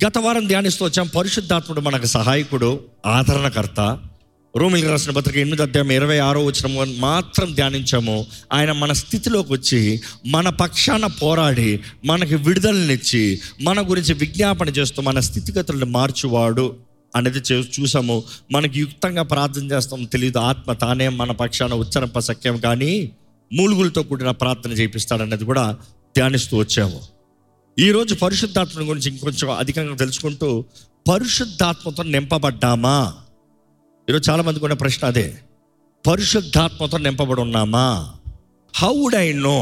గత వారం ధ్యానిస్తూ వచ్చాం పరిశుద్ధాత్ముడు మనకు సహాయకుడు ఆదరణకర్త రోమిల్ రాసిన పత్రిక ఎనిమిది అధ్యాయం ఇరవై ఆరో వచ్చిన మాత్రం ధ్యానించాము ఆయన మన స్థితిలోకి వచ్చి మన పక్షాన పోరాడి మనకి విడుదలనిచ్చి మన గురించి విజ్ఞాపన చేస్తూ మన స్థితిగతులను మార్చువాడు అనేది చూ- చూసాము మనకి యుక్తంగా ప్రార్థన చేస్తాం తెలియదు ఆత్మ తానే మన పక్షాన ఉచ్చరింప సఖ్యం కానీ మూలుగులతో కూడిన ప్రార్థన చేపిస్తాడనేది కూడా ధ్యానిస్తూ వచ్చాము ఈరోజు పరిశుద్ధాత్మ గురించి ఇంకొంచెం అధికంగా తెలుసుకుంటూ పరిశుద్ధాత్మతో నింపబడ్డామా ఈరోజు చాలా మందికి ఉన్న ప్రశ్న అదే పరిశుద్ధాత్మతో నింపబడి ఉన్నామా హౌ వుడ్ ఐ నో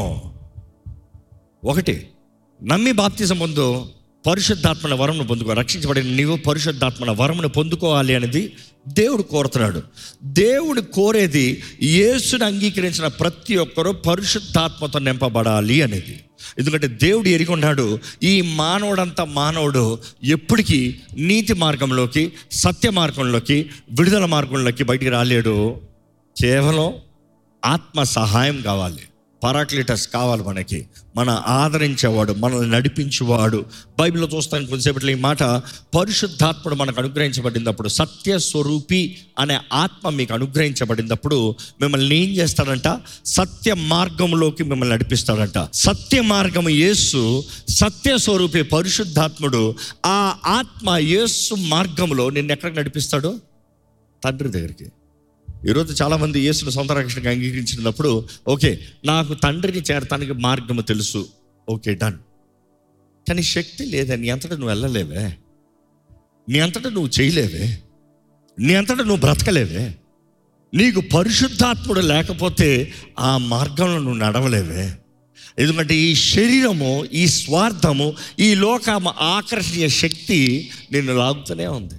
ఒకటి నమ్మి బాప్తిజం ముందు పరిశుద్ధాత్మల వరమును పొందుకో రక్షించబడిన నీవు పరిశుద్ధాత్మల వరమును పొందుకోవాలి అనేది దేవుడు కోరుతున్నాడు దేవుడు కోరేది యేసుని అంగీకరించిన ప్రతి ఒక్కరూ పరిశుద్ధాత్మతో నింపబడాలి అనేది ఎందుకంటే దేవుడు ఎరిగి ఉన్నాడు ఈ మానవుడంతా మానవుడు ఎప్పటికీ నీతి మార్గంలోకి సత్య మార్గంలోకి విడుదల మార్గంలోకి బయటికి రాలేడు కేవలం ఆత్మ సహాయం కావాలి పరాక్లిటస్ కావాలి మనకి మన ఆదరించేవాడు మనల్ని నడిపించేవాడు బైబిల్లో చూస్తాను కొద్దిసేపట్లో ఈ మాట పరిశుద్ధాత్ముడు మనకు అనుగ్రహించబడినప్పుడు సత్య స్వరూపి అనే ఆత్మ మీకు అనుగ్రహించబడినప్పుడు మిమ్మల్ని ఏం చేస్తాడంట సత్య మార్గంలోకి మిమ్మల్ని నడిపిస్తాడంట సత్య మార్గము యేసు సత్య స్వరూపి పరిశుద్ధాత్ముడు ఆ ఆత్మ యేసు మార్గంలో నిన్ను ఎక్కడికి నడిపిస్తాడు తండ్రి దగ్గరికి ఈరోజు చాలామంది యేసును సొంత రక్షణగా అంగీకరించినప్పుడు ఓకే నాకు తండ్రిని చేరటానికి మార్గము తెలుసు ఓకే డన్ కానీ శక్తి లేదా నీ అంతటా నువ్వు వెళ్ళలేవే నీ అంతటా నువ్వు చేయలేవే నీ అంతటా నువ్వు బ్రతకలేవే నీకు పరిశుద్ధాత్ముడు లేకపోతే ఆ మార్గంలో నువ్వు నడవలేవే ఎందుకంటే ఈ శరీరము ఈ స్వార్థము ఈ లోకము ఆకర్షణీయ శక్తి నిన్ను లాగుతూనే ఉంది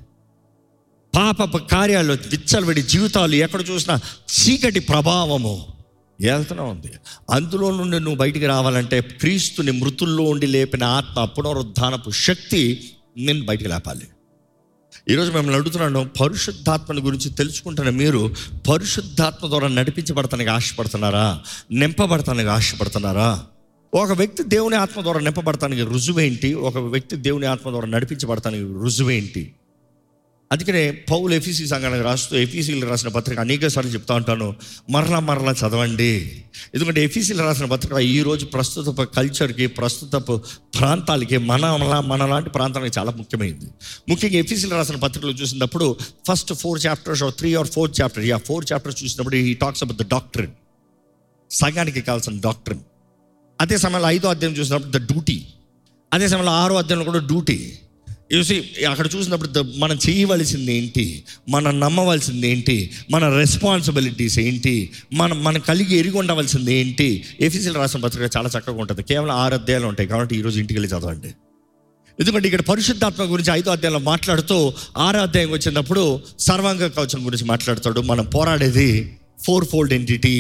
పాప కార్యాలు విచ్చలవిడి జీవితాలు ఎక్కడ చూసినా చీకటి ప్రభావము వెళ్తూనే ఉంది అందులో నుండి నువ్వు బయటికి రావాలంటే క్రీస్తుని మృతుల్లో ఉండి లేపిన ఆత్మ పునరుద్ధానపు శక్తి నేను బయటికి లేపాలి ఈరోజు మిమ్మల్ని అడుగుతున్నాను పరిశుద్ధాత్మని గురించి తెలుసుకుంటున్న మీరు పరిశుద్ధాత్మ ద్వారా నడిపించబడతానికి ఆశపడుతున్నారా నింపబడతానికి ఆశపడుతున్నారా ఒక వ్యక్తి దేవుని ఆత్మ ద్వారా నింపబడటానికి రుజువేంటి ఒక వ్యక్తి దేవుని ఆత్మ ద్వారా నడిపించబడటానికి రుజువేంటి అందుకనే పౌలు ఎఫీసీ సంఘానికి రాస్తూ ఎఫీసీలు రాసిన పత్రిక అనేక సార్లు చెప్తా ఉంటాను మరలా మరలా చదవండి ఎందుకంటే ఎఫీసీలు రాసిన పత్రిక ఈ రోజు ప్రస్తుత కల్చర్కి ప్రస్తుత ప్రాంతాలకి మన మన లాంటి ప్రాంతానికి చాలా ముఖ్యమైనది ముఖ్యంగా ఎఫీసీలు రాసిన పత్రికలు చూసినప్పుడు first four chapters three or four chapter యా ఫోర్ చాప్టర్స్ చూసినప్పుడు ఈ టాక్స్ అబౌట్ ద డాక్టరీన్ సంఘానికి కావాల్సిన డాక్టరీన్ అదే సమయంలో ఐదో అధ్యాయం చూసినప్పుడు ద డ్యూటీ అదే సమయంలో ఆరో అధ్యాయంలో కూడా డ్యూటీ చూసి అక్కడ చూసినప్పుడు ద- మనం చేయవలసింది ఏంటి మనం నమ్మవలసింది ఏంటి మన రెస్పాన్సిబిలిటీస్ ఏంటి మనం మనం కలిగి ఎరిగి ఉండవలసింది ఏంటి ఎఫీసీలు రాసిన పత్రిక చాలా చక్కగా ఉంటుంది కేవలం ఆరు అధ్యాయాలు ఉంటాయి కాబట్టి ఈరోజు ఇంటికి వెళ్ళి చదవండి ఎందుకంటే ఇక్కడ పరిశుద్ధాత్మ గురించి ఐదో అధ్యాయంలో మాట్లాడుతూ ఆరో అధ్యాయం వచ్చినప్పుడు సర్వాంగ కవచం గురించి మాట్లాడతాడు మనం పోరాడేది ఫోర్ ఫోల్డ్ ఎంటిటీ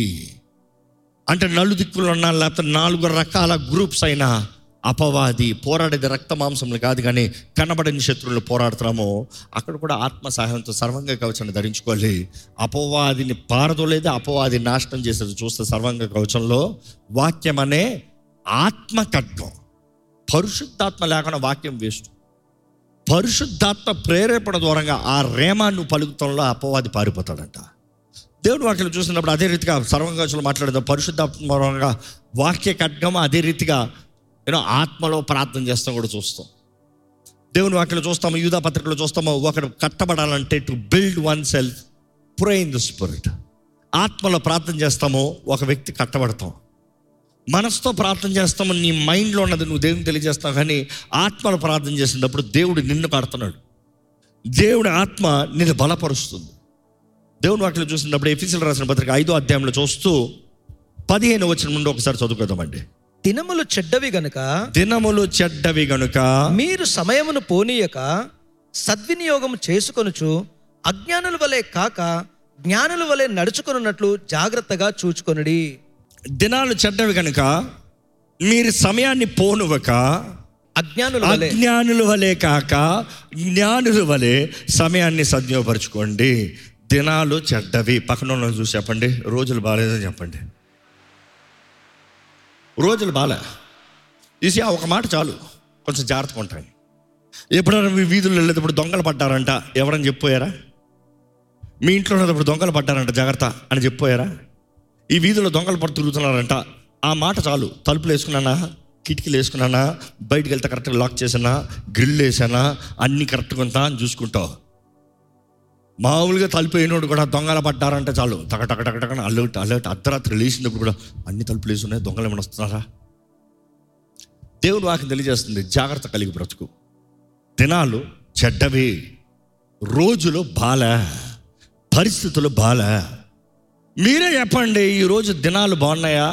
అంటే నలు దిక్కులు ఉన్న లేకపోతే నాలుగు రకాల గ్రూప్స్ అయినా అపవాది పోరాడేది రక్త మాంసములు కాదు కానీ కనబడని శత్రువులు పోరాడుతున్నామో అక్కడ కూడా ఆత్మ సహాయంతో సర్వంగ కవచాన్ని ధరించుకోవాలి అపవాదిని పారదోలేదు అపవాది నాశనం చేసేది చూస్తే సర్వంగ కవచంలో వాక్యం అనే ఆత్మ ఖడ్గం పరిశుద్ధాత్మ లేకుండా వాక్యం వేస్ట్ పరిశుద్ధాత్మ ప్రేరేపణ దూరంగా ఆ రేమాన్ని పలుకుతంలో అపవాది పారిపోతాడంట దేవుడు వాక్యం చూసినప్పుడు అదే రీతిగా సర్వంగాచులు మాట్లాడదాం పరిశుద్ధాత్మ దూరంగా వాక్య ఖడ్గం అదే రీతిగా యూనో ఆత్మలో ప్రార్థన చేస్తాం కూడా చూస్తాం దేవుని వాక్యలో చూస్తాము యూదా పత్రికలో చూస్తాము ఒకడు కట్టబడాలంటే to build oneself pray in the spirit ఆత్మలో ప్రార్థన చేస్తాము ఒక వ్యక్తి కట్టబడతాం మనసుతో ప్రార్థన చేస్తాము నీ మైండ్లో ఉన్నది నువ్వు దేవుని తెలియజేస్తావు కానీ ఆత్మలో ప్రార్థన చేసినప్పుడు దేవుడు నిన్ను కడుతున్నాడు దేవుడి ఆత్మ నిన్ను బలపరుస్తుంది దేవుని వాక్యలో చూసినప్పుడు ఎఫీసీలు రాసిన పత్రిక ఐదో అధ్యాయంలో చూస్తూ పదిహేను వచ్చిన నుండి ఒకసారి చదువుకుందామండి దినములు చెడ్డవి గనుక దినములు చెడ్డవి గనుక మీరు సమయమును పోనీయక సద్వినియోగం చేసుకొనుచు అజ్ఞానుల వలె కాక జ్ఞానుల వలె నడుచుకొనున్నట్లు జాగ్రత్తగా చూచుకొనుడి దినాలు చెడ్డవి కనుక మీరు సమయాన్ని పోనువక అజ్ఞానుల వలె అజ్ఞానుల వలె కాక జ్ఞానుల వలె సమయాన్ని సద్వినియోగపరచుకోండి దినాలు చెడ్డవి పక్కన వాళ్ళని చూసి చెప్పండి రోజులు బాగాలేదని చెప్పండి రోజులు బాలే చూసి ఆ ఒక మాట చాలు కొంచెం జాగ్రత్తగా ఉంటాయి ఎప్పుడైనా మీ వీధుల్లో వెళ్ళేటప్పుడు దొంగలు పడ్డారంట ఎవరని చెప్పిపోయారా మీ ఇంట్లో ఉన్నప్పుడు దొంగలు పడ్డారంట జాగ్రత్త అని చెప్పిపోయారా ఈ వీధిలో దొంగలు పట్టు తిరుగుతున్నారంట ఆ మాట చాలు తలుపులు వేసుకున్నానా కిటికీలు వేసుకున్నానా బయటికి వెళ్తే కరెక్ట్గా లాక్ చేసానా గ్రిల్ వేసానా అన్నీ కరెక్ట్గా ఉందా అని చూసుకుంటావు మామూలుగా తలుపు అయినోడు కూడా దొంగలు పడ్డారంటే చాలు టక టక టక టక అలర్ట్ అలర్ట్ అర్ధరాత్రి లేచినప్పుడు కూడా అన్ని తలుపులు వేసి ఉన్నాయి దొంగలు ఏమైనా వస్తున్నారా దేవుడు వాకి తెలియజేస్తుంది జాగ్రత్త కలిగి బ్రతుకు దినాలు చెడ్డవి రోజులు బాల పరిస్థితులు బాల మీరే చెప్పండి ఈరోజు దినాలు బాగున్నాయా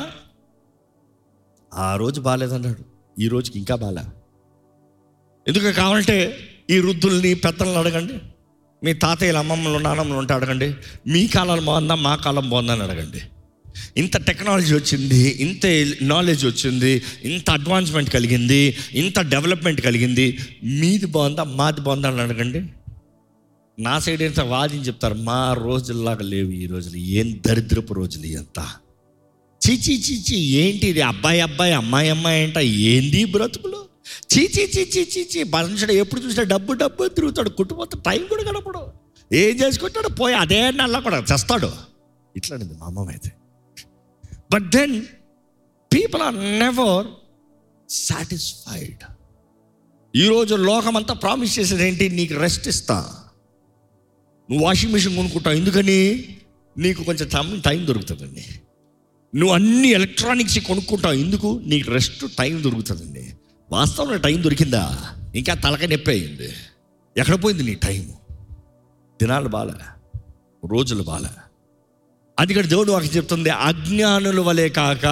ఆ రోజు బాగాలేదన్నాడు ఈ రోజుకి ఇంకా బాలే ఎందుకు కావాలంటే ఈ వృద్ధుల్ని పెద్దలను అడగండి మీ తాతయ్యల అమ్మమ్మలు నాన్నమ్మలు ఉంటే అడగండి మీ కాలం బాగుందా మా కాలం బాగుందా అని అడగండి ఇంత టెక్నాలజీ వచ్చింది ఇంత నాలెడ్జ్ వచ్చింది ఇంత అడ్వాన్స్మెంట్ కలిగింది ఇంత డెవలప్మెంట్ కలిగింది మీది బాగుందా మాది బాగుందా అని అడగండి నా సైడ్ ఎంత వాదిని చెప్తారు మా రోజుల్లాగా లేవు ఈ రోజులు ఏం దరిద్రపు రోజులు ఎంత చీచీ చీచి ఏంటి ఇది అబ్బాయి అబ్బాయి అమ్మాయి అమ్మాయి అంట ఏంది ఈ బ్రతుకులు చీచీ చీచీ చీచి మనుషుడు ఎప్పుడు చూసినా డబ్బు డబ్బు అని తిరుగుతాడు కుటుంబంతో టైం కూడా గడపడు ఏం చేసుకుంటాడు పోయి అదే నల్ల కూడా చేస్తాడు ఇట్లాంటిది మా అమ్మమ్మ అయితే but then people are never satisfied ఈరోజు లోకమంతా ప్రామిస్ చేసేది ఏంటి నీకు రెస్ట్ ఇస్తా నువ్వు వాషింగ్ మిషన్ కొనుక్కుంటావు ఎందుకని నీకు కొంచెం టైం టైం దొరుకుతుందండి నువ్వు అన్ని ఎలక్ట్రానిక్స్ కొనుక్కుంటావు ఎందుకు నీకు రెస్ట్ టైం దొరుకుతుందండి వాస్తవంలో టైం దొరికిందా ఇంకా తలక నొప్పి అయింది ఎక్కడ పోయింది నీ టైం దినాలు బాల రోజులు బాల అది ఇక్కడ దేవుడు వాకి చెప్తుంది అజ్ఞానుల వలె కాక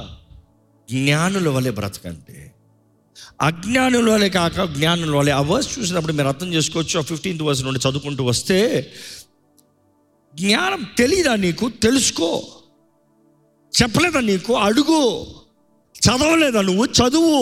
జ్ఞానుల వలె బ్రతకండి అజ్ఞానుల వలె కాక జ్ఞానుల వలె ఆ వర్స్ చూసినప్పుడు మీరు అర్థం చేసుకోవచ్చు ఆ ఫిఫ్టీన్త్ వర్స్ నుండి చదువుకుంటూ వస్తే జ్ఞానం తెలీదా నీకు తెలుసుకో చెప్పలేదా నీకు అడుగు చదవలేదా నువ్వు చదువు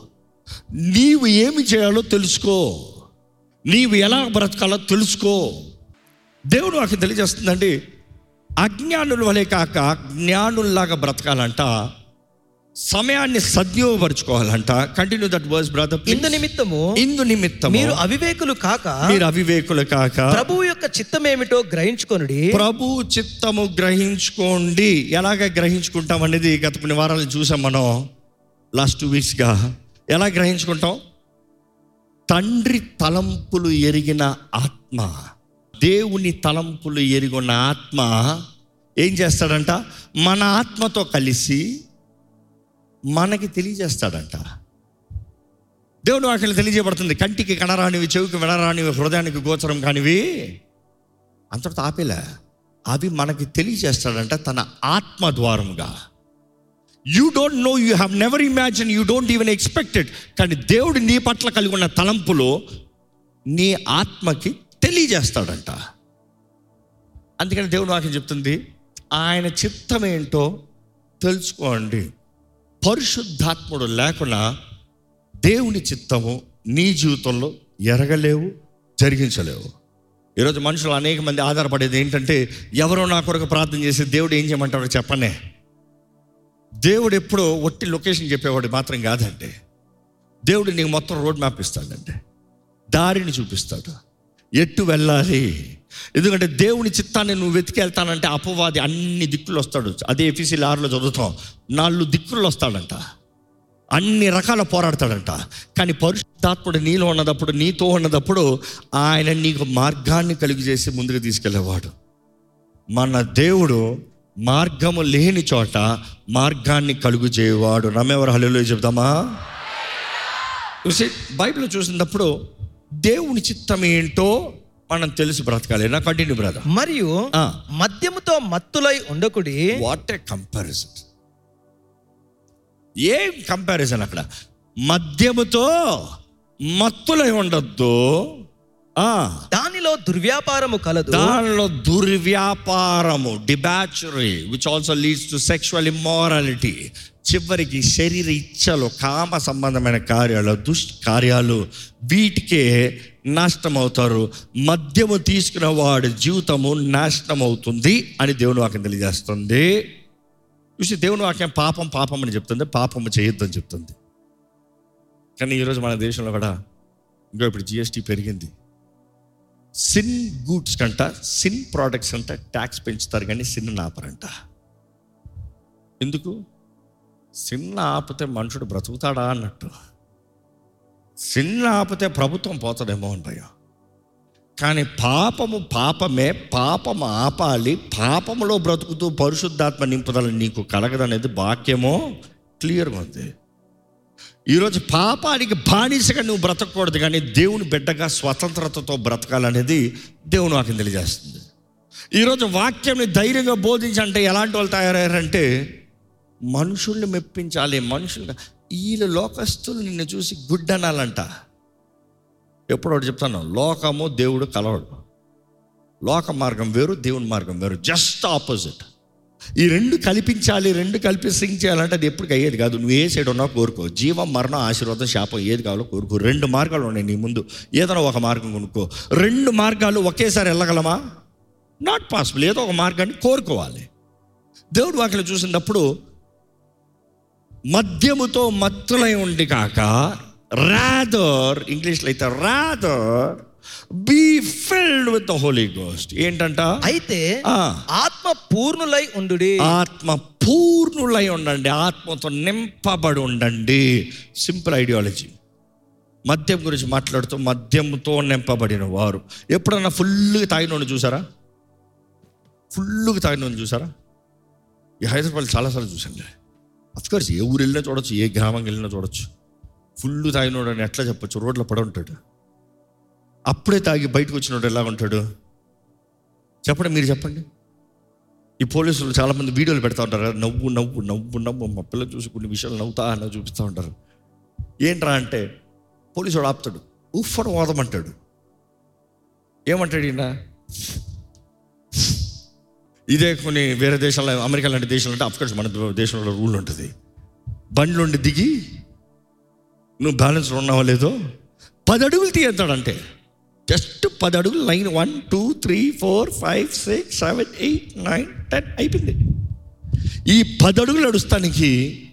నీవు ఏమి చేయాలో తెలుసుకో నీవు ఎలా బ్రతకాలో తెలుసుకో దేవుడు నాకు తెలియజేస్తుందండి అజ్ఞానుల వలె కాక జ్ఞానుల్లాగా బ్రతకాలంట సమయాన్ని సద్వినియోగపరచుకోవాలంట కంటిన్యూ దట్ వర్స్ బ్రదర్ ఇందు నిమిత్తము ఇందు నిమిత్తం మీరు అవివేకులు కాక మీరు అవివేకులు కాక ప్రభువు యొక్క చిత్తమేమిటో గ్రహించుకొనుడి ప్రభు చిత్తము గ్రహించుకోండి ఎలాగ గ్రహించుకుంటాం అనేది గత కొన్ని వారాలు చూసాం మనం లాస్ట్ టూ వీక్స్గా ఎలా గ్రహించుకుంటాం తండ్రి తలంపులు ఎరిగిన ఆత్మ దేవుని తలంపులు ఎరిగిన ఆత్మ ఏం చేస్తాడంట మన ఆత్మతో కలిసి మనకి తెలియజేస్తాడంట దేవుడు వాక్యం తెలియజేయబడుతుంది కంటికి కనరానివి చెవికి వినరానివి హృదయానికి గోచరం కానివి అంతటితో ఆపేలే అవి మనకి తెలియజేస్తాడంట తన ఆత్మ ద్వారముగా you don't know you have never imagine you don't even expected కానీ దేవుడు నీ పట్ల కలిగి ఉన్న తలంపులు నీ ఆత్మకి తెలియజేస్తాడంట అందుకని దేవుడు వాక్యం చెప్తుంది ఆయన చిత్తం ఏంటో తెలుసుకోండి పరిశుద్ధాత్ముడు లేకుండా దేవుని చిత్తము నీ జీవితంలో ఎరగలేవు జరిగించలేవు ఈరోజు మనుషులు అనేక మంది ఆధారపడేది ఏంటంటే ఎవరో నా కొరకు ప్రార్థన చేసి దేవుడు ఏం చేయమంటారో చెప్పనే దేవుడు ఎప్పుడో ఒట్టి లొకేషన్ చెప్పేవాడు మాత్రం కాదంటే దేవుడు నీకు మొత్తం రోడ్ మ్యాప్ ఇస్తాడంటే దారిని చూపిస్తాడు ఎట్టు వెళ్ళాలి ఎందుకంటే దేవుని చిత్తాన్ని నువ్వు వెతికి వెళ్తానంటే అపవాది అన్ని దిక్కులు వస్తాడు అదే ఎఫీసీ ఆరులో చదువుతాం నాలుగు దిక్కులు వస్తాడంట అన్ని రకాల పోరాడతాడంట కానీ పరిశుద్ధాత్ముడు నీలో ఉన్నదప్పుడు నీతో ఉన్నదప్పుడు ఆయన నీకు మార్గాన్ని కలుగు చేసి ముందుకు తీసుకెళ్ళేవాడు మన దేవుడు మార్గము లేని చోట మార్గాన్ని కలుగు చేయవాడు నమ్మేవారు హలో చెప్తామా చూసి బైబిల్ చూసినప్పుడు దేవుని చిత్తం ఏంటో మనం తెలిసి బ్రతకాలి నా కంటిన్యూ బ్రదర్ మరియు మద్యముతో మత్తులై ఉండకుడి వాట్ ఏ కంపారిజన్ ఏం కంపారిజన్ అక్కడ మద్యముతో మత్తులై ఉండొద్దు ఆ, దానిలో దుర్వ్యాపారము కలదు దానిలో దుర్వ్యాపారము debauchery which also leads to sexual immorality చివరికి శరీర ఇచ్చలు కామ సంబంధమైన కార్యాలు దుష్ట కార్యాలు వీటికే నాశనం అవుతారు మద్యము తీసుకున్న వాడి జీవితము నాశనం అవుతుంది అని దేవుని వాక్యం తెలియజేస్తుంది చూసి దేవుని వాక్యం పాపం పాపం అని చెప్తుంది పాపము చేయొద్దని చెప్తుంది కానీ ఈరోజు మన దేశంలో కూడా ఇంకా ఇప్పుడు జిఎస్టీ పెరిగింది సిన్ గూడ్స్ కంట సిన్ ప్రోడక్ట్స్ అంట ట్యాక్స్ పెంచుతారు కానీ సిన్ ఆపరంట ఎందుకు సిన్న ఆపితే మనుషుడు బ్రతుకుతాడా అన్నట్టు సిన్న ఆపితే ప్రభుత్వం పోతుందేమో అని భయం కానీ పాపము పాపమే పాపము ఆపాలి పాపములో బ్రతుకుతూ పరిశుద్ధాత్మ నింపుదల నీకు కలగదనేది వాక్యమో క్లియర్గా ఉంది ఈరోజు పాపానికి బానిసగా నువ్వు బ్రతకూడదు కానీ దేవుని బిడ్డగా స్వతంత్రతతో బ్రతకాలనేది దేవుని వాక్యం తెలియజేస్తుంది ఈరోజు వాక్యంని ధైర్యంగా బోధించంటే ఎలాంటి వాళ్ళు తయారయ్యారంటే మనుషుల్ని మెప్పించాలి మనుషులు వీళ్ళు లోకస్తులు నిన్ను చూసి గుడ్ అనాలంట ఎప్పుడు ఒకటి చెప్తాను లోకము దేవుడు కలవడు లోక మార్గం వేరు దేవుని మార్గం వేరు జస్ట్ ఆపోజిట్ ఈ రెండు కల్పించాలి రెండు కలిపి సింగ్ చేయాలంటే అది ఎప్పుడు అయ్యేది కాదు నువ్వు ఏ సైడ్ ఉన్నా కోరుకో జీవం మరణం ఆశీర్వాదం శాపం ఏది కావాలో కోరుకో రెండు మార్గాలు ఉన్నాయి నీ ముందు ఏదైనా ఒక మార్గం కొనుక్కో రెండు మార్గాలు ఒకేసారి వెళ్ళగలమా నాట్ పాసిబుల్ ఏదో ఒక మార్గాన్ని కోరుకోవాలి దేవుడు వాటిని చూసినప్పుడు మద్యముతో మత్తులై ఉండి కాక రాదర్ ఇంగ్లీష్లో అయితే rather be filled with the holy ghost ఏంటంట అయితే ఆ. ఆత్మ పూర్ణులై ఉండు ఆత్మ పూర్ణులై ఉండండి ఆత్మతో నింపబడి ఉండండి సింపుల్ ఐడియాలజీ మద్యం గురించి మాట్లాడుతూ మద్యంతో నింపబడిన వారు ఎప్పుడన్నా ఫుల్గా తాగినోడిని చూసారా ఫుల్గా తాగినోడిని చూసారా ఈ హైదరాబాద్ చాలాసార్లు చూసాను అఫ్కోర్స్ ఏ ఊరు వెళ్ళినా చూడొచ్చు ఏ గ్రామం వెళ్ళినా చూడొచ్చు ఫుల్ తాగినోడు అని ఎట్లా చెప్పొచ్చు రోడ్లో పడి ఉంటాడు అప్పుడే తాగి బయటకు వచ్చినోడు ఎలా ఉంటాడు చెప్పండి మీరు చెప్పండి ఈ పోలీసులు చాలామంది వీడియోలు పెడతా ఉంటారు కదా, నవ్వు నవ్వు నవ్వు నవ్వు మా పిల్లలు చూసి కొన్ని విషయాలు నవ్వుతా అని చూపిస్తూ ఉంటారు ఏంట్రా అంటే పోలీసు వాడు ఆపుతాడు ఉఫ్ఫను ఓదమంటాడు ఏమంటాడు ఈయన ఇదే కొన్ని వేరే దేశాల్లో అమెరికా లాంటి దేశాలు అంటే అఫ్కోర్స్ మన దేశంలో రూల్ ఉంటుంది బండ్లుండి దిగి నువ్వు బ్యాలెన్స్ ఉన్నావా లేదో పది అడుగులు తీయతాడంటే జస్ట్ పది అడుగులు line one two three four five six seven eight nine ten అయిపోయింది ఈ పది అడుగులు నడుస్తానికి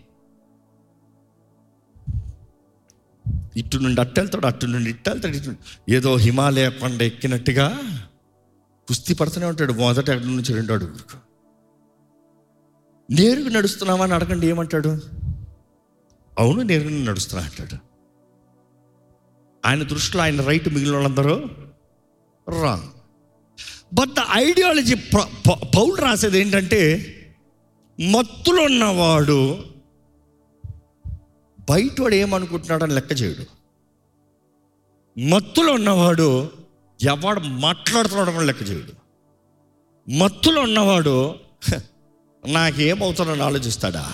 ఇటు నుండి అట్టు వెళ్తాడు అటు నుండి ఇట్టు వెళ్తాడు ఇటు నుండి. ఏదో హిమాలయ కొండ ఎక్కినట్టుగా కుస్తీ పడుతూనే ఉంటాడు మొదటి అడుగు నుంచి రెండో అడుగు నేరుగా నడుస్తున్నావా అని అడగండి ఏమంటాడు అవును నేరుగా నడుస్తున్నా అంటాడు ఆయన దృష్టిలో ఆయన రైట్ మిగిలిన వాళ్ళందరూ wrong but the ideology Paul రాసేది ఏంటంటే మత్తులో ఉన్నవాడు బయటవాడు ఏమనుకుంటున్నాడని లెక్క చేయడు మత్తులో ఉన్నవాడు ఎవడు మాట్లాడుతున్నాడో అని లెక్క చేయడు మత్తులో ఉన్నవాడు "హ, నాకేమవుతుందని ఆలోచిస్తాడా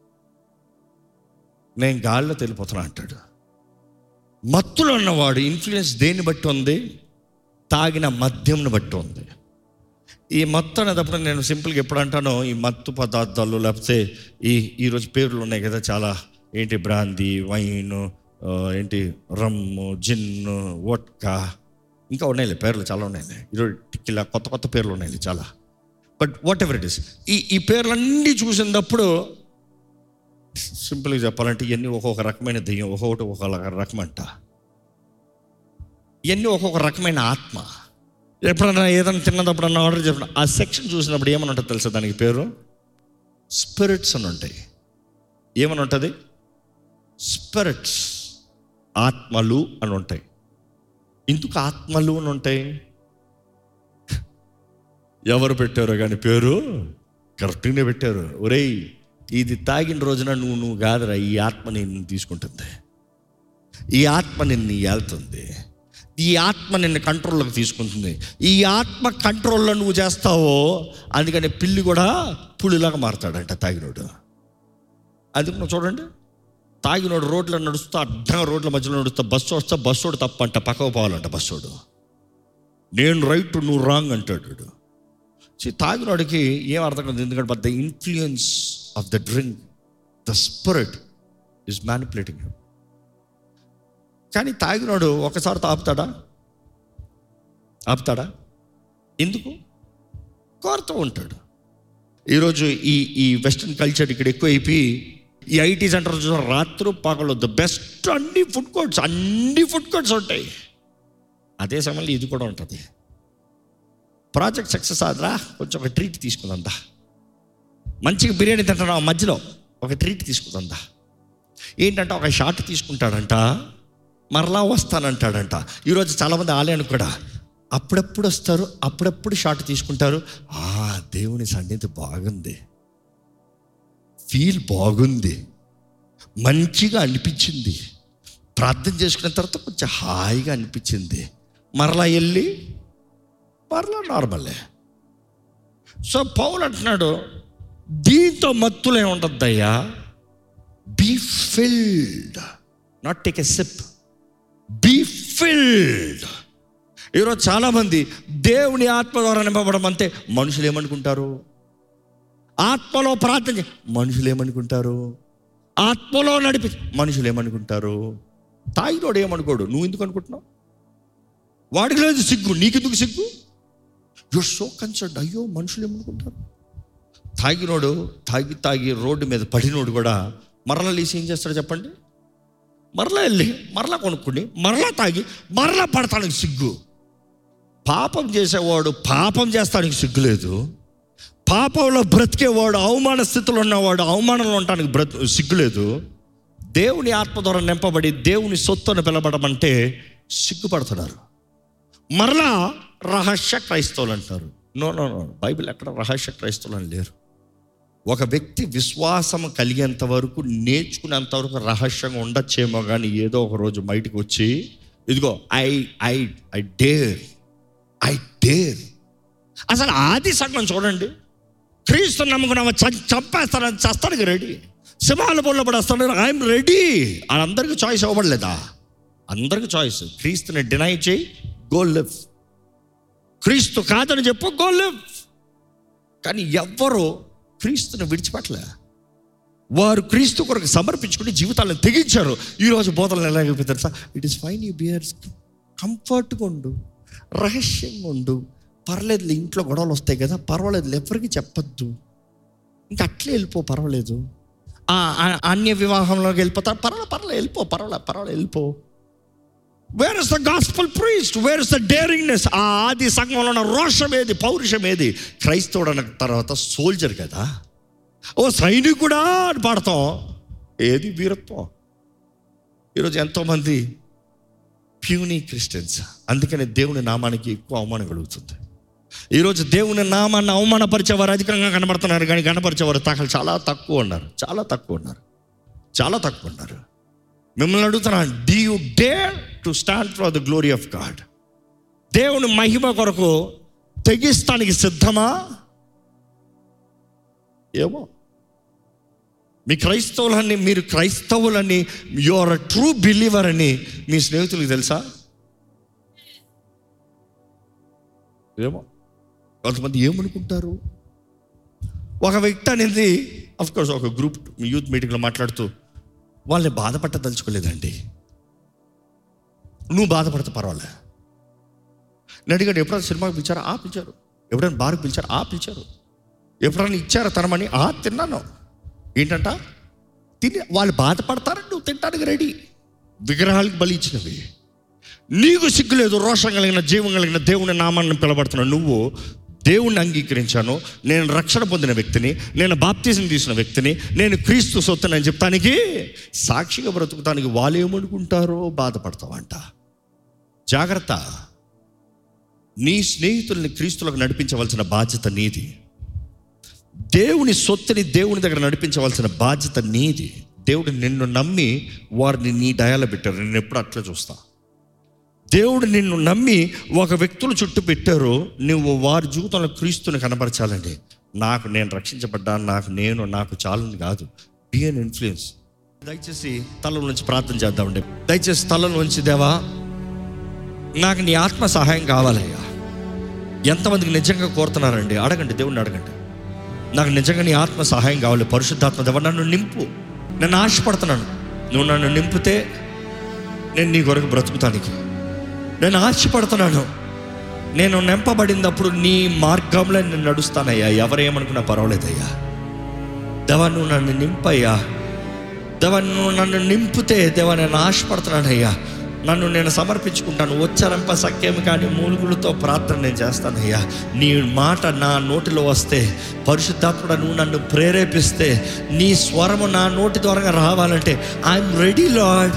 నేను గాల్లో తెలిపోతున్నా అంటాడు మత్తులో ఉన్నవాడు ఇన్ఫ్లుయెన్స్ దేన్ని బట్టి ఉంది తాగిన మద్యంను బట్టి ఉంది ఈ మత్తు అనేటప్పుడు నేను సింపుల్గా ఎప్పుడు అంటానో ఈ మత్తు పదార్థాలు లేకపోతే ఈ ఈరోజు పేర్లు ఉన్నాయి కదా చాలా ఏంటి బ్రాందీ వైన్ ఏంటి రమ్ము జిన్ను వోట్కా ఇంకా ఉన్నాయిలే పేర్లు చాలా ఉన్నాయి ఈరోజు ఇలా కొత్త కొత్త పేర్లు ఉన్నాయి చాలా but whatever it is ఈ ఈ పేర్లన్నీ చూసినప్పుడు సింపుల్గా చెప్పాలంటే ఇవన్నీ ఒక్కొక్క రకమైన దెయ్యం ఒక్కొక్కటి ఒక్కొక్క రకం అంట ఇవన్నీ ఒక్కొక్క రకమైన ఆత్మ ఎప్పుడన్నా ఏదైనా తిన్నదప్పుడన్నా ఆర్డర్ చెప్పిన ఆ సెక్షన్ చూసినప్పుడు ఏమని ఉంటుంది తెలుసా దానికి పేరు స్పిరిట్స్ అని ఉంటాయి ఏమని ఉంటుంది స్పిరిట్స్ ఆత్మలు అని ఉంటాయి ఎందుకు ఆత్మలు అని ఉంటాయి ఎవరు పెట్టారో కానీ పేరు కరెక్ట్గానే పెట్టారు ఒరేయ్ ఇది తాగిన రోజున నువ్వు నువ్వు కాదురా ఈ ఆత్మ నిన్ను తీసుకుంటుంది ఈ ఆత్మ నిన్ను ఏళ్తుంది ఈ ఆత్మ నిన్ను కంట్రోల్లోకి తీసుకుంటుంది ఈ ఆత్మ కంట్రోల్లో నువ్వు చేస్తావో అందుకని పిల్లి కూడా పులిలాగా మారతాడంట తాగినోడు అది నువ్వు చూడండి తాగినోడు రోడ్లో నడుస్తూ అడ్డంగా రోడ్ల మధ్యలో నడుస్తా బస్సు వస్తా బస్సోడు తప్పంట పక్కకు పోవాలంట బస్సోడు నేను రైట్ నువ్వు రాంగ్ అంటాడు వీడు. See, తాగినోడికి ఏం అర్థం కాదు ఎందుకంటే but the influence of the drink the spirit is manipulating కానీ తాగినోడు ఒకసారి తాపుతాడా ఆపుతాడా ఎందుకు కోరుతూ ఉంటాడు ఈరోజు ఈ ఈ వెస్ట్రన్ కల్చర్ ఇక్కడ ఎక్కువ అయిపోయి ఈ ఐటీ సెంటర్ చూసిన రాత్రి పగలు ద బెస్ట్ అన్ని ఫుడ్ కోర్ట్స్ అన్ని ఫుడ్ కోర్ట్స్ ఉంటాయి అదే సమయంలో ఇది కూడా ఉంటుంది ప్రాజెక్ట్ సక్సెస్ ఆదరా కొంచెం ఒక ట్రీట్ తీసుకుందా మంచిగా బిర్యానీ తింటున్నాం మధ్యలో ఒక ట్రీట్ తీసుకుందా ఏంటంటే ఒక షాట్ తీసుకుంటాడంట మరలా వస్తానంటాడంట ఈరోజు చాలామంది ఆలయానికి కూడా అప్పుడప్పుడు వస్తారు అప్పుడప్పుడు షాట్ తీసుకుంటారు ఆ దేవుని సన్నిధి బాగుంది ఫీల్ బాగుంది మంచిగా అనిపించింది ప్రార్థన చేసుకున్న తర్వాత కొంచెం హాయిగా అనిపించింది మరలా వెళ్ళి మరలా నార్మలే సో పౌలు అంటున్నాడు దీంతో మత్తులే ఉండద్దయ్యా be filled not take a sip be filled ఈరోజు చాలామంది దేవుని ఆత్మ ద్వారా నింపబడం అంతే మనుషులు ఏమనుకుంటారు ఆత్మలో ప్రార్థన చే- మనుషులు ఏమనుకుంటారు ఆత్మలో నడిపి మనుషులు ఏమనుకుంటారు తాగినోడు ఏమనుకోడు నువ్వు ఎందుకు అనుకుంటున్నావు వాడికి లేదు సిగ్గు నీకెందుకు సిగ్గు యుర్ సో కన్సర్న్ అయ్యో మనుషులు ఏమనుకుంటారు తాగినోడు తాగి తాగి రోడ్డు మీద పడినోడు కూడా మరలా లేచి ఏం చేస్తాడు చెప్పండి మరలా వెళ్ళి మరలా కొనుక్కుని మరలా తాగి మరలా పడతానికి సిగ్గు పాపం చేసేవాడు పాపం చేస్తానికి సిగ్గు లేదు పాపంలో బ్రతికేవాడు అవమాన స్థితిలో ఉన్నవాడు అవమానంలో ఉండటానికి బ్రతు సిగ్గులేదు దేవుని ఆత్మ ద్వారా నింపబడి దేవుని సొత్తును పిలబడమంటే సిగ్గుపడుతున్నారు మరలా రహస్య క్రైస్తవులు అంటారు నో నో నో బైబిల్ ఎక్కడ రహస్య క్రైస్తవులు అని లేరు ఒక వ్యక్తి విశ్వాసం కలిగేంత వరకు నేర్చుకునేంత వరకు రహస్యంగా ఉండొచ్చేమో కానీ ఏదో ఒక రోజు బయటకు వచ్చి ఇదిగో I I I dare I dare అసలు ఆది సగం చూడండి క్రీస్తు నమ్ముకున్నావా చ- చంపేస్తానని చస్తానికి రెడీ సింహాల బొల్ల పడేస్తాను ఐఎమ్ రెడీ అందరికీ చాయిస్ ఇవ్వబడలేదా అందరికీ చాయిస్ క్రీస్తుని డినై చేయి గో లివ్ క్రీస్తు కాదని చెప్పు గో లివ్ కానీ ఎవ్వరూ క్రీస్తుని విడిచిపెట్టలే వారు క్రీస్తు కొరకు సమర్పించుకుని జీవితాలను తెగించారు ఈరోజు బోధనలు ఎలాగైపోయి తెలుసా it is fine you be as కంఫర్ట్గా ఉండు రహస్యంగా ఉండు పర్లేదు ఇంట్లో గొడవలు వస్తాయి కదా పర్వాలేదు ఎవరికి చెప్పొద్దు ఇంకా అట్లే వెళ్ళిపో పర్వాలేదు ఆ, ఆ, అన్య వివాహంలోకి వెళ్ళిపోతారు పర్వాలేదు పర్వాలేదు వెళ్ళిపో పర్వాలేదు పర్వాలేదు వెళ్ళిపో where is the gospel priest where is the daringness ఆ ఆది సంఘంలో ఉన్న రోషం ఏది పౌరుషం ఏది క్రైస్తవుడు అన్న తర్వాత సోల్జర్ కదా ఓ సైనికుడా అని పాడతాం ఏది వీరత్వం ఈరోజు ఎంతోమంది ప్యూనీ క్రిస్టియన్స్ అందుకని దేవుని నామానికి ఎక్కువ అవమానం కలుగుతుంది ఈరోజు దేవుని నామాన్ని అవమానపరిచేవారు అధికంగా కనబడుతున్నారు కానీ కనపరిచేవారు తగలు చాలా తక్కువ ఉన్నారు చాలా తక్కువ ఉన్నారు చాలా తక్కువ ఉన్నారు మిమ్మల్ని అడుగుతున్నాను do you dare to stand for the glory of God దేవుని మహిమ కొరకు తెగిస్తానికి సిద్ధమా ఏమో మీ క్రైస్తవులని మీరు క్రైస్తవులని యు ఆర్ ట్రూ బిలీవర్ అని మీ స్నేహితులకు తెలుసా ఏమో కొంతమంది ఏమనుకుంటారు ఒక వ్యక్తి అనేది కోర్స్ ఒక గ్రూప్ యూత్ మీటింగ్లో మాట్లాడుతూ వాళ్ళని బాధపట్టదలుచుకోలేదండి నువ్వు బాధపడితే పర్వాలే నేను అడిగాడు ఎప్పుడైనా సినిమాకి పిలిచారా ఆ పిలిచారు ఎప్పుడైనా బార్కి పిలిచారు ఆ పిలిచారు ఎప్పుడైనా ఇచ్చారా తనమని ఆ తిన్నాను ఏంటంట తిని వాళ్ళు బాధపడతారని నువ్వు తినడానికి రెడీ విగ్రహాలకు బలి ఇచ్చినవి నీకు సిగ్గు లేదు రోషం కలిగిన జీవం కలిగిన దేవుని నామాన్ని పిలబడుతున్న నువ్వు దేవుణ్ణి అంగీకరించాను నేను రక్షణ పొందిన వ్యక్తిని నేను బాప్తీసం తీసిన వ్యక్తిని నేను క్రీస్తు సొత్తునని చెప్తానికి సాక్షిగా బ్రతుకుతానికి వాళ్ళు ఏమనుకుంటారో బాధపడతావంట జాగ్రత్త నీ స్నేహితుల్ని క్రీస్తులకు నడిపించవలసిన బాధ్యత నీది దేవుని సొత్తుని దేవుని దగ్గర నడిపించవలసిన బాధ్యత నీది దేవుడు నిన్ను నమ్మి వారిని నీ డయాల పెట్టారు నేను ఎప్పుడు అట్లా చూస్తా దేవుడు నిన్ను నమ్మి ఒక వ్యక్తుల చుట్టూ పెట్టారు నువ్వు వారి జీవితంలో క్రీస్తుని కనపరచాలండి నాకు నేను రక్షించబడ్డా నాకు నేను నాకు చాలని కాదు బి అన్ ఇన్ఫ్లుయెన్స్ దయచేసి తల నుంచి ప్రార్థన చేద్దామండి దయచేసి తల నుంచి దేవా నాకు నీ ఆత్మ సహాయం కావాలయ్యా ఎంతమందికి నిజంగా కోరుతున్నారండి అడగండి దేవుణ్ణి అడగండి నాకు నిజంగా నీ ఆత్మ సహాయం కావాలి పరిశుద్ధాత్మ దేవ నన్ను నింపు నేను ఆశపడుతున్నాను నువ్వు నన్ను నింపితే నేను నీ కొరకు బ్రతుకుతానికి నేను ఆశపడుతున్నాను నేను నింపబడినప్పుడు నీ మార్గంలో నేను నడుస్తానయ్యా ఎవరేమనుకున్నా పర్వాలేదయ్యా దేవా నువ్వు నన్ను నింపయ్యా దేవా నువ్వు నన్ను నింపితే దేవా నేను ఆశపడుతున్నానయ్యా నన్ను నేను సమర్పించుకుంటాను వచ్చారంప సఖ్యం కానీ మూలుగులతో ప్రార్థన నేను చేస్తానయ్యా నీ మాట నా నోటిలో వస్తే పరిశుద్ధాత్ముడ నువ్వు నన్ను ప్రేరేపిస్తే నీ స్వరము నా నోటి ద్వారా రావాలంటే ఐఎమ్ రెడీ లాడ్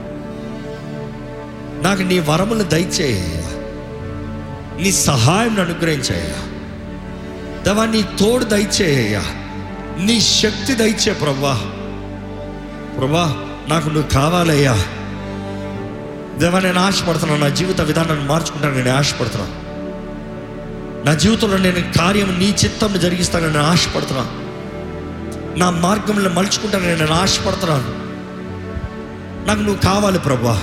నాకు నీ వరములు దయచేయ నీ సహాయం అనుగ్రహించయ్యా దేవా నీ తోడు దయచేయ్యా నీ శక్తి దయచే ప్రభా ప్రభా నాకు నువ్వు కావాలయ్యా దేవా నేను ఆశపడుతున్నాను నా జీవిత విధానాన్ని మార్చుకుంటాను నేను ఆశపడుతున్నాను నా జీవితంలో నేను కార్యం నీ చిత్తం జరిగిస్తానని నేను ఆశపడుతున్నాను నా మార్గంలో మలుచుకుంటానని నేను ఆశపడుతున్నాను నాకు నువ్వు కావాలి ప్రభా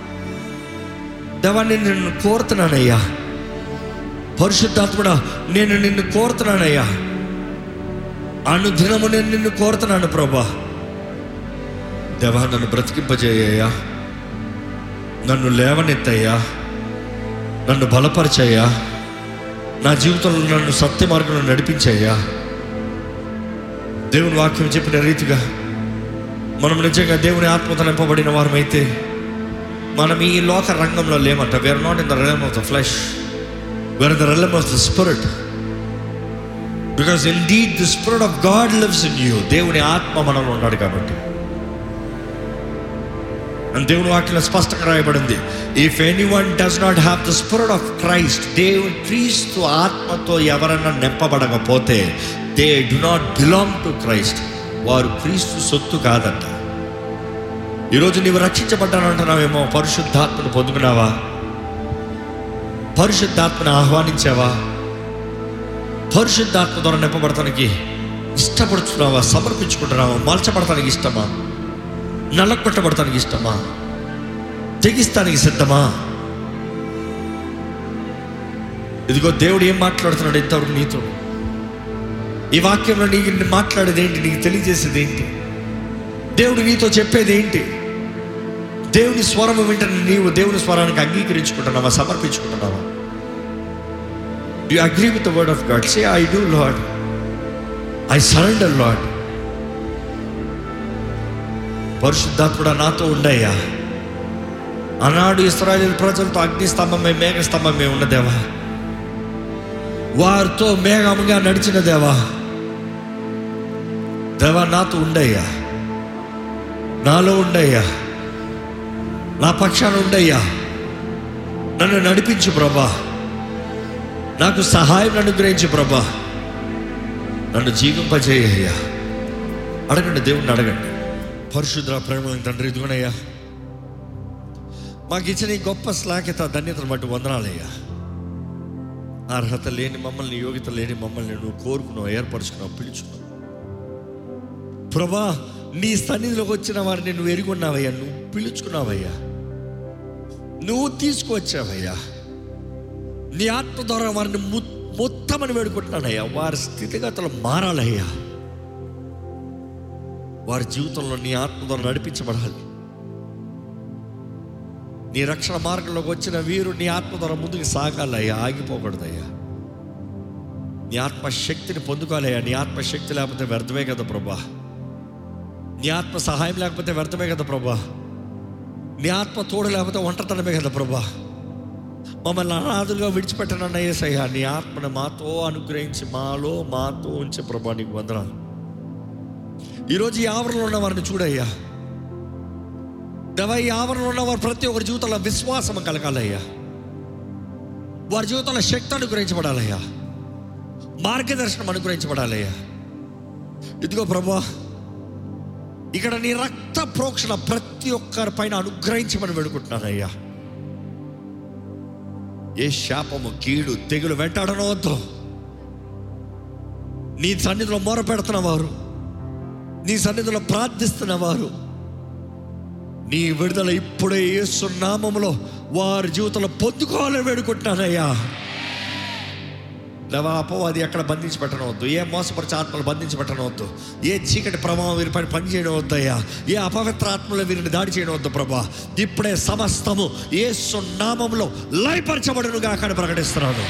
దేవా నేను నిన్ను కోరుతున్నానయ్యా పరిశుద్ధాత్ముడా నేను నిన్ను కోరుతున్నానయ్యా అనుదినము నేను నిన్ను కోరుతున్నాను ప్రభా దేవా నన్ను బ్రతికింపజేయ్యా నన్ను లేవనెత్తయ్యా నన్ను బలపరిచయ్యా నా జీవితంలో నన్ను సత్య మార్గంలో నడిపించయ్యా దేవుని వాక్యం చెప్పిన రీతిగా మనం నిజంగా దేవుని ఆత్మతో నింపబడిన వారమైతే మనం ఈ లోక రంగంలో లేమంట we're not in the realm of the flesh we're the realm of the spirit because indeed the spirit of God lives in you దేవుని ఆత్మ మనలో ఉన్నాడు కాబట్టి అని దేవుని వాక్యంలో స్పష్టంగా రాయబడింది if anyone does not have the spirit of Christ దేవుని క్రీస్తు ఆత్మతో ఎవరైనా నింపబడకపోతే they do not belong to Christ వారు క్రీస్తు సొత్తు కాదంట ఈరోజు నీవు రక్షించబడ్డానంటున్నావేమో పరిశుద్ధాత్మను పొందుకున్నావా పరిశుద్ధాత్మను ఆహ్వానించావా పరిశుద్ధాత్మ ద్వారా నింపబడటానికి ఇష్టపడుతున్నావా సమర్పించుకుంటున్నావా మలచబడటానికి ఇష్టమా నల్లకొట్టబడటానికి ఇష్టమా తెగిస్తానికి సిద్ధమా ఇదిగో దేవుడు ఏం మాట్లాడుతున్నాడు ఇంతవరకు నీతో ఈ వాక్యంలో నీకు మాట్లాడేది ఏంటి నీకు తెలియజేసేది ఏంటి దేవుడు నీతో చెప్పేది ఏంటి దేవుని స్వరము వింటని నీవు దేవుని స్వరానికి అంగీకరించుకుంటున్నావా సమర్పించుకుంటున్నావా you agree with the word of God say I do Lord I surrender Lord పరిశుద్ధాత్ముడా నాతో ఉండయ్యా ఆనాడు ఇస్రాయేల్ ప్రజలతో అగ్నిస్తంభమే మేఘస్తంభమే ఉన్న దేవా వారితో మేఘముగా నడిచిన దేవా దేవా నాతో ఉండయ్యా నాలో ఉండయ్యా నా పక్షాన ఉండయ్యా నన్ను నడిపించు ప్రభా నాకు సహాయం అనుగ్రహించు ప్రభా నన్ను జీవింపజేయ్యా అడగండి దేవుణ్ణి అడగండి పరిశుద్ర ప్రేమ తండ్రి ఇదిగోనయ్యా మాకు ఇచ్చిన ఈ గొప్ప శ్లాఘ్యత ధన్యతను బట్టి వందనాలయ్యా అర్హత లేని మమ్మల్ని యోగ్యత లేని మమ్మల్ని నువ్వు కోరుకున్నావు ఏర్పరచుకున్నావు పిలుచుకున్నావు ప్రభా నీ సన్నిధిలోకి వచ్చిన వారిని నువ్వు ఎరుగున్నావయ్యా నువ్వు పిలుచుకున్నావయ్యా నువ్వు తీసుకువచ్చావయ్యా నీ ఆత్మ ద్వారా వారిని ము- మొత్తమని వేడుకుంటున్నానయ్యా వారి స్థితిగతులు మారాలయ్యా వారి జీవితంలో నీ ఆత్మ ద్వారా నడిపించబడాలి నీ రక్షణ మార్గంలోకి వచ్చిన వీరు నీ ఆత్మ ద్వారా ముందుకు సాగాలయ్యా ఆగిపోకూడదయ్యా నీ ఆత్మ శక్తిని పొందుకోవాలయ్యా నీ ఆత్మ శక్తి లేకపోతే వ్యర్థమే కదా ప్రభా నీ ఆత్మ సహాయం లేకపోతే వ్యర్థమే కదా ప్రభా నీ ఆత్మ తోడు లేకపోతే ఒంటరితనమే కదా ప్రభా మమ్మల్ని అనాథులుగా విడిచిపెట్టనన్న ఏసయ్యా నీ ఆత్మను మాతో అనుగ్రహించి మాలో మాతో ఉంచే ప్రభా నీకు వందనాలు ఈరోజు ఈ ఆవరణలో ఉన్న వారిని చూడయ్యా దేవా ఈ ఆవరణలో ఉన్న వారు ప్రతి ఒక్కరి జీవితంలో విశ్వాసం కలగాలయ్యా వారి జీవితంలో శక్తి అనుగ్రహించబడాలయ్యా మార్గదర్శనం అనుగ్రహించబడాలయ్యా ఇదిగో ప్రభా ఇక్కడ నీ రక్త ప్రోక్షణ ప్రతి ఒక్కరి పైన అనుగ్రహించమని వేడుకుంటున్నానయ్యా ఏ శాపము కీడు తెగులు వెంటాడనవద్దు నీ సన్నిధిలో మొర పెడుతున్న వారు నీ సన్నిధిలో ప్రార్థిస్తున్న వారు నీ విడుదల ఇప్పుడే యేసు నామములో వారి జీవితంలో పొందుకోవాలని వేడుకుంటున్నానయ్యా లేవా అపవాది ఎక్కడ బంధించి పెట్టనవద్దు ఏ మోసపరిచే ఆత్మలు బంధించి పెట్టనవద్దు ఏ చీకటి ప్రభావం వీరిపైన పని చేయడం వద్దయ్యా ఏ అపవిత్ర ఆత్మలు వీరిని దాడి చేయడం వద్దు ప్రభా ఇప్పుడే సమస్తము ఏ సున్నామంలో లయపరచబడునుగా అక్కడ ప్రకటిస్తున్నాను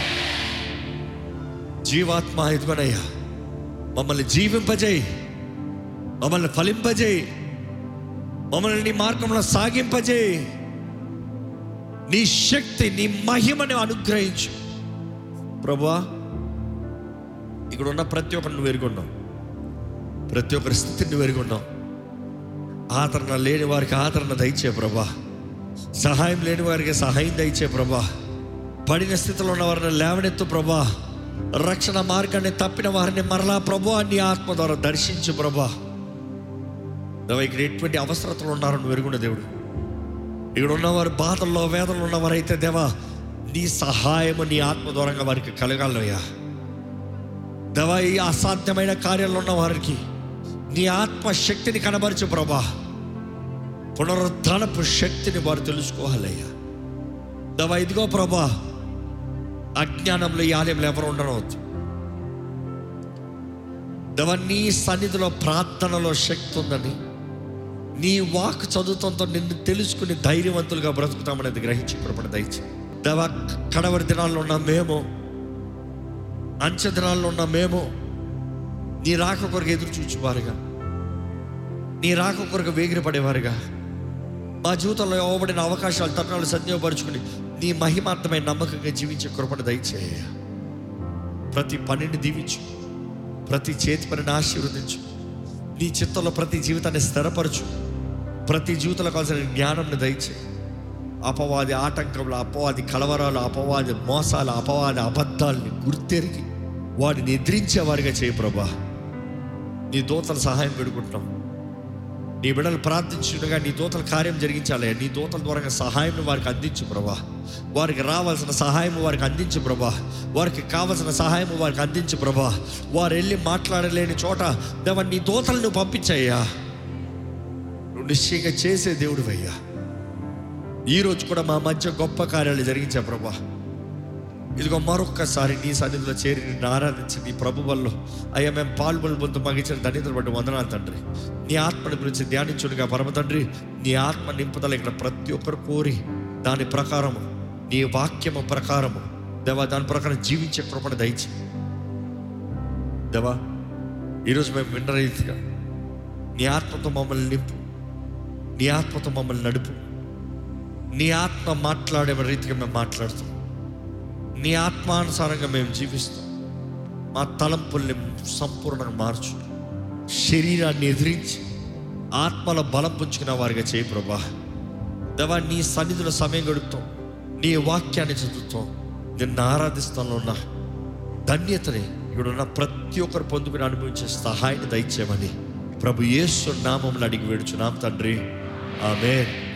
జీవాత్మ ఇదిగోనయ్యా మమ్మల్ని జీవింపజేయి మమ్మల్ని ఫలింపజేయి మమ్మల్ని నీ మార్గంలో సాగింపజేయి నీ శక్తి నీ మహిమని అనుగ్రహించు ప్రభా ఇక్కడ ఉన్న ప్రతి ఒక్కరిని నువ్వు ఎరుగున్నావు ప్రతి ఒక్కరి స్థితిని నువ్వు ఎరుగున్నావు ఆదరణ లేని వారికి ఆదరణ దయచే ప్రభా సహాయం లేని వారికి సహాయం దయచే ప్రభా పడిన స్థితిలో ఉన్న వారిని లేవనెత్తు ప్రభా రక్షణ మార్గాన్ని తప్పిన వారిని మరలా ప్రభు నీ ఆత్మ ద్వారా దర్శించు ప్రభా దేవా, ఇక్కడ ఎటువంటి అవసరతలు ఉన్నారో నువ్వు ఎరుగున్న దేవుడు ఇక్కడ ఉన్నవారు బాధల్లో వేదనలు ఉన్నవారైతే దేవా నీ సహాయము నీ ఆత్మ దూరంగా వారికి కలగాలయ్యా దేవా ఈ అసాధ్యమైన కార్యాలు ఉన్న వారికి నీ ఆత్మ శక్తిని కనబరచు ప్రభా పునరుద్ధానపు శక్తిని వారు తెలుసుకోవాలయ్యా దేవా ఇదిగో ప్రభా అజ్ఞానంలో ఈ ఆలయంలో ఎవరు ఉండనవద్దు దేవా నీ సన్నిధిలో ప్రార్థనలో శక్తి ఉందని నీ వాక్ చదువుతంతో నిన్ను తెలుసుకుని ధైర్యవంతులుగా బ్రతుకుతామనేది గ్రహించి కృపణ దయచి దేవా కడవరి దినాల్లో ఉన్న మేము అంచె దినాల్లో ఉన్న మేము నీ రాక కొరకు ఎదురు చూచువారుగా నీ రాక కొరకు వేగిరపడేవారుగా మా జీవితంలో ఇవ్వబడిన అవకాశాలు తరుణాలు సద్వినియోగపరుచుకుని నీ మహిమార్థమైన నమ్మకంగా జీవించే కృపణ దయచేయ ప్రతి పనిని దీవించు ప్రతి చేతి పనిని ఆశీర్వదించు నీ చిత్తంలో ప్రతి జీవితాన్ని స్థిరపరచు ప్రతి జీవితంలో కావాల్సిన జ్ఞానంని దయచే అపవాది ఆటంకంలో అపవాది కలవరాలు అపవాది మోసాలు అపవాది అబద్ధాలని గుర్తెరిగి వాడిని ఎదిరించే వారిగా చేయ ప్రభా నీ దూతల సహాయం పెడుకుంటున్నాం నీ బిడ్డలు ప్రార్థించుండగా నీ దూతల కార్యం జరిగించాలి నీ దూతల ద్వారా సహాయం వారికి అందించు ప్రభా వారికి రావాల్సిన సహాయం వారికి అందించు ప్రభా వారికి కావాల్సిన సహాయం వారికి అందించు ప్రభా వారు వెళ్ళి మాట్లాడలేని చోట దేవ నీ దూతలు నువ్వు పంపించయ్యా నువ్వు నిశ్చయంగా చేసే దేవుడు అయ్యా ఈరోజు కూడా మా మధ్య గొప్ప కార్యాలు జరిగించా ప్రభా ఇదిగో మరొక్కసారి నీ సన్నిధిలో చేరి నిన్ను ఆరాధించి నీ ప్రభువల్లో అయ్యా మేము పాల్గొని పొందు మగించిన ధన్యతలు బట్టి వందనాలు తండ్రి నీ ఆత్మని గురించి ధ్యానించుడుగా పరమ తండ్రి నీ ఆత్మ నింపుదల ఇక్కడ ప్రతి ఒక్కరు కోరి దాని ప్రకారము నీ వాక్యము ప్రకారము దేవా దాని ప్రకారం జీవించే కృపణ దయచి దేవా ఈరోజు మేము విన్న రీతిగా నీ ఆత్మతో మమ్మల్ని నింపు నీ ఆత్మతో మమ్మల్ని నడుపు నీ ఆత్మ మాట్లాడే రీతిగా మేము మాట్లాడుతాం నీ ఆత్మానుసారంగా మేము జీవిస్తాం మా తలంపుల్ని సంపూర్ణంగా మార్చు శరీరాన్ని ఎదిరించి ఆత్మల బలం పుంచుకున్న వారిగా చేయి ప్రభా దేవా నీ సన్నిధిలో సమయం గడుపుతాం నీ వాక్యాన్ని చదువుతాం నిన్ను ఆరాధిస్తాను ఉన్న ధన్యతని ఇక్కడ ఉన్న ప్రతి ఒక్కరు పొందుకుని అనుభవించే సహాయాన్ని దయచేయమని ప్రభు యేసు నామములు అడిగి వేడుచున్నాం తండ్రి ఆమెన్